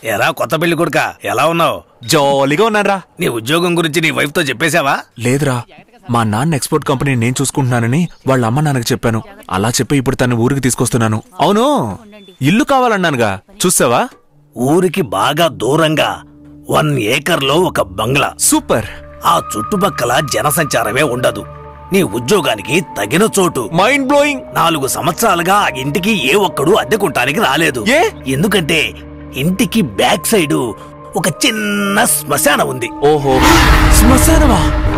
ఎరా కొత్త పెళ్లి కొడుక ఎలా ఉన్నావు జాలీగా ఉన్నారా నీ ఉద్యోగం గురించి నీ వైఫ్ తో చెప్పేశావా లేదురా మా నాన్న ఎక్స్పోర్ట్ కంపెనీ నేను చూసుకుంటున్నానని వాళ్ళ అమ్మ నాన్నకి చెప్పాను అలా చెప్పి ఇప్పుడు తన ఊరికి తీసుకొస్తున్నాను అవును ఇల్లు కావాలన్నానుగా చూసావా ఊరికి బాగా దూరంగా వన్ ఏకర్ లో ఒక బంగ్లా సూపర్ ఆ చుట్టుపక్కల జనసంచారమే ఉండదు నీ ఉద్యోగానికి తగిన చోటు మైండ్ బ్లోయింగ్ నాలుగు సంవత్సరాలుగా ఆ ఇంటికి ఏ ఒక్కడు అద్దెకుంటానికి రాలేదు ఏ? ఎందుకంటే ఇంటికి బ్యాక్ సైడ్ ఒక చిన్న శ్మశానం ఉంది ఓహో శ్మశానమా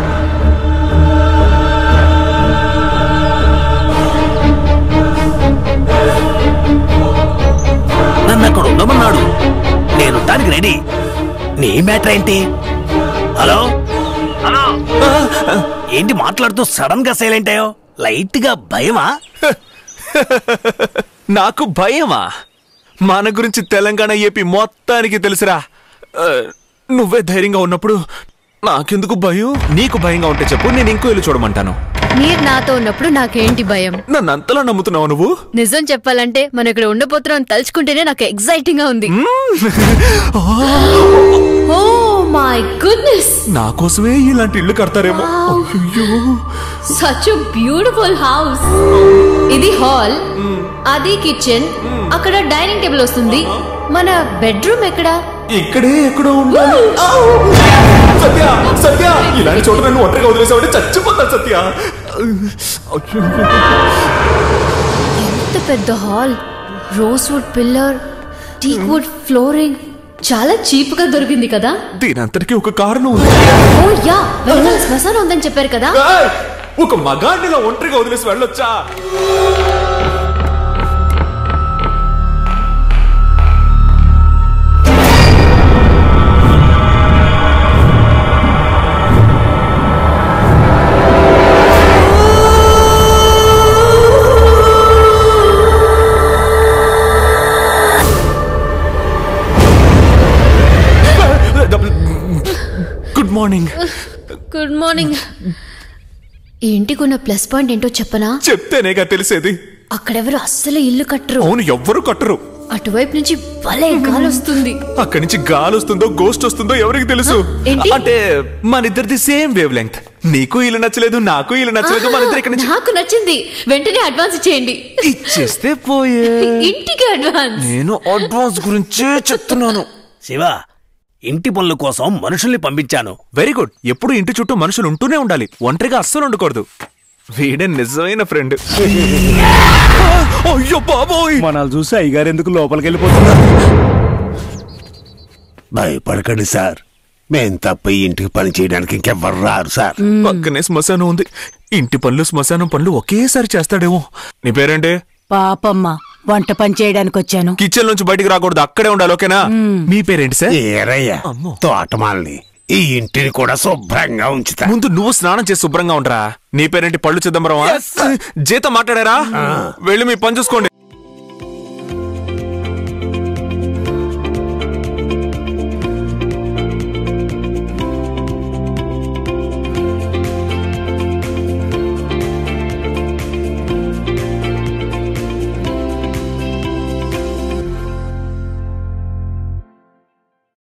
నన్ను అక్కడ ఉండమన్నాడు నేను దానికి రెడీ నీ మ్యాటర్ ఏంటి హలో హలో ఏంటి మాట్లాడుతూ సడన్ గా సైలెంట్ అయ్యో లైట్ గా భయమా నాకు భయమా మన గురించి తెలంగాణ ఏపీ మొత్తానికి తెలుసురా ఆ, నువ్వే ధైర్యంగా ఉన్నప్పుడు నాకెందుకు భయం నీకు భయంగా ఉంటే చెప్పు నేను ఇంకో ఇల్లు చూడమంటాను మీరు నాతో ఉన్నప్పుడు నాకేంటి భయం నన్ను అంతలా నమ్ముతున్నావు నువ్వు నిజం చెప్పాలంటే మనం ఇక్కడ ఉండబోతున్నాం అని తలుచుకుంటేనే నాకు ఎక్సైటింగ్ గా ఉంది ఓ మై గుడ్నెస్ నా కోసమే ఇలాంటి ఇల్లు కడతారేమో అయ్యో సచ్ బ్యూటిఫుల్ హౌస్ ఇది హాల్ అది కిచెన్ అక్కడ డైనింగ్ టేబుల్ వస్తుంది మన బెడ్రూమ్ ఎక్కడ ఇక్కడే ఎక్కడో ఉండాలి సత్య సత్య ఇలాంటి చోట నన్ను ఒంటరిగా వదిలేసావంటే చచ్చిపోతాను సత్య అయ్యో. ఎంత పెద్ద hall rose wood pillar teak wood flooring చాలా చీప్ గా దొరికింది కదా దీని అంతటికీ ఒక కారణం ఉంది ఓ యా వెనకాల శ్మశానం ఉందని చెప్పారు కదా ఏయ్! ఒక మగాడిలా ఒంటరిగా వదిలేసి వెళ్ళొచ్చా గుడ్ మార్నింగ్ గుడ్ మార్నింగ్ ఈ ఇంటికున్న ప్లస్ పాయింట్ ఏంటో చెప్పనా చెప్తేనేగా తెలిసేది అక్కడెవరు అస్సలు ఇల్లు కట్టరు అవును ఎవ్వరు కట్టరు అటువైపు నుంచి భలే గాలి వస్తుంది అక్కడి నుంచి గాలి వస్తుందో గోస్ట్ వస్తుందో ఎవరికి తెలుసు ఏంటి? అంటే మన ఇద్దరిది సేమ్ వేవ్ లెంగ్త్ నీకు ఇల్లు నచ్చలేదు నాకు ఇల్లు నచ్చలేదు మన ఇద్దరు ఇక్కడి నుంచి నాకు నచ్చింది వెంటనే అడ్వాన్స్ ఇచ్చేయండి ఇచ్చేస్తే పోయే ఇంటికి అడ్వాన్స్ నేను అడ్వాన్స్ గురించే చెప్తున్నాను శివ ఇంటి పనుల కోసం మనుషుల్ని పంపించాను వెరీ గుడ్ ఎప్పుడు ఇంటి చుట్టూ మనుషులు ఉంటూనే ఉండాలి ఒంటరిగా అస్సలు ఉండకూడదు వీడే నిజమైన ఫ్రెండ్ అయ్యో బాబోయ్ మనల్ని చూసి అయ్యగారు ఎందుకు లోపలికి వెళ్ళిపోతున్నారు భయపడకండి సార్ మేం తప్ప ఈ ఇంటికి పని చేయడానికి ఇంకెవ్వరు రారు సార్ పక్కనే శ్మశానం ఉంది ఇంటి పనులు శ్మశానం పనులు ఒకేసారి చేస్తాడేమో నీ పేరేంటి పాపమ్మ వంట పని చేయడానికి వచ్చాను కిచెన్ నుంచి బయటికి రాకూడదు అక్కడే ఉండాలి ఓకేనా మీ పేరేంటి సార్ ఏరయ్యా అమ్మో. తోటమాలని ఈ ఇంటిని కూడా శుభ్రంగా ఉంచుతా ముందు నువ్వు స్నానం చేసి శుభ్రంగా ఉండరా నీ పేరేంటి పళ్ళు చిదంబరమా జీతం మాట్లాడారా వెళ్ళి మీ పని చూసుకోండి